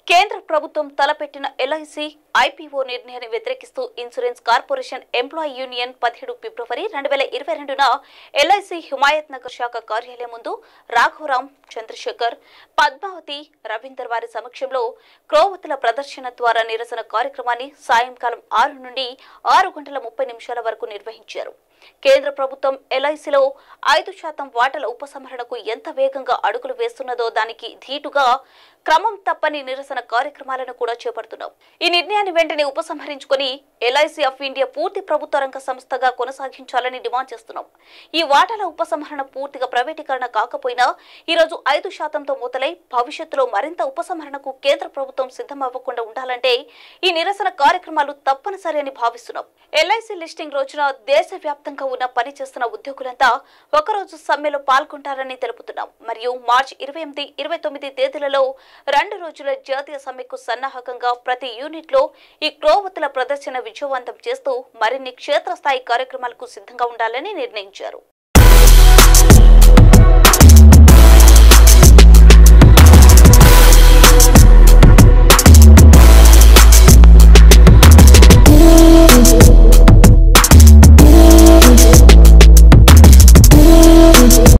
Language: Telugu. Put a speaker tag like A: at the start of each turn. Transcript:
A: కేంద్ర ప్రభుత్వం తలపెట్టిన ఎల్ఐసి ఐపీఓ నిర్ణయాన్ని వ్యతిరేకిస్తూ ఇన్సూరెన్స్ కార్పొరేషన్ ఎంప్లాయీ యూనియన్ పదిహేడు ఫిబ్రవరి రెండు వేల ఇరవై రెండున ఎల్ఐసి హిమాయత్ నగర్ శాఖ కార్యాలయం ముందు రాఘవరాం చంద్రశేఖర్ పద్మావతి రవీందర్ వారి సమక్షంలో క్రోవతుల ప్రదర్శన ద్వారా నిరసన కార్యక్రమాన్ని సాయంకాలం ఆరు నుండి ఆరు గంటల ముప్పై నిమిషాల వరకు నిర్వహించారు కేంద్ర ప్రభుత్వం ఎల్ఐసిలో ఐదు శాతం వాటాల ఉపసంహరణకు ఎంత వేగంగా అడుగులు వేస్తున్నదో దానికి ధీటుగా క్రమం తప్పని నిరసన కార్యక్రమాలను కూడా చేపడుతున్నాం ఈ నిర్ణయాన్ని వెంటనే ఉపసంహరించుకొని ఎల్ఐసి ఆఫ్ ఇండియా పూర్తి ప్రభుత్వ రంగ సంస్థగా కొనసాగించాలని డిమాండ్ చేస్తున్నాం ఈ వాటాల ఉపసంహరణ పూర్తిగా ప్రైవేటీకరణ కాకపోయినా ఈ రోజు ఐదు శాతంతో మొదలై భవిష్యత్తులో మరింత ఉపసంహరణకు కేంద్ర ప్రభుత్వం సిద్ధం అవ్వకుండా ఉండాలంటే ఈ నిరసన కార్యక్రమాలు తప్పనిసరి అని భావిస్తున్నాం ఎల్ఐసి లిస్టింగ్ రోజున దేశవ్యాప్తంగా ఉన్న పనిచేస్తున్న ఉద్యోగులంతా ఒకరోజు సమ్మెలో పాల్గొంటారని తెలుపుతున్నాం మరియు మార్చి ఇరవై ఎనిమిది ఇరవై తొమ్మిది తేదీలలో రెండు రోజుల జాతీయ సమ్మెకు సన్నాహకంగా ప్రతి యూనిట్ లో ఈ క్రోవతుల ప్రదర్శన విజయవంతం చేస్తూ మరిన్ని క్షేత్రస్థాయి కార్యక్రమాలకు సిద్ధంగా ఉండాలని నిర్ణయించారు